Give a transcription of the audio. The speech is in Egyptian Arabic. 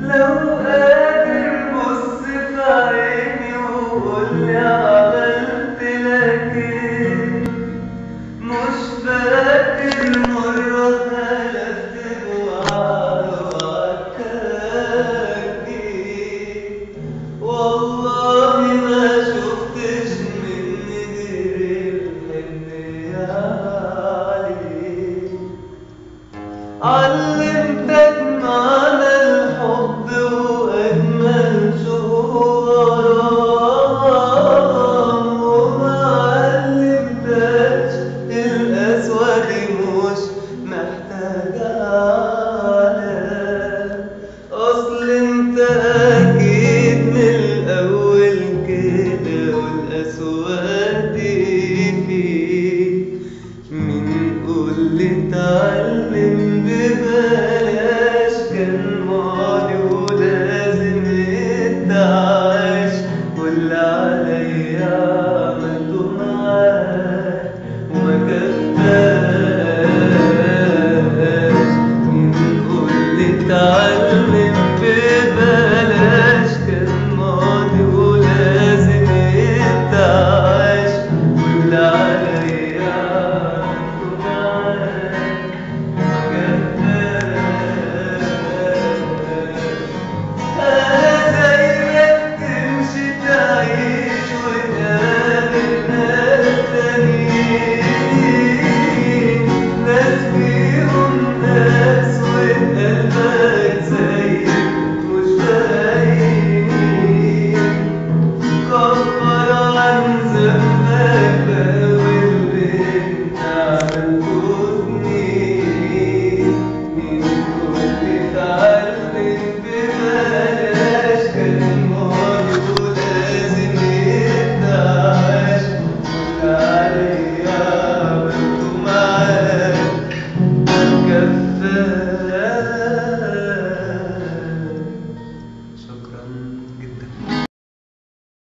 لو قادر بص في عيني وقولي عملت لك ايه مش فاكر مرة حلفت بوعد وعدتك بيه والله ما شفتش مني غير الحنية عليك علمتك معنى الحب وأجمل شهور غرام وما علمتكش القسوة دي مش محتاجة علاج أصل أنت أكيد من الأول كده والقسوة دي فيك مين قولي اتعلم ببلاش كان ماضي ولازم يتعاش واللي عليا عملته معاك وما كفاش مين قولي اتعلم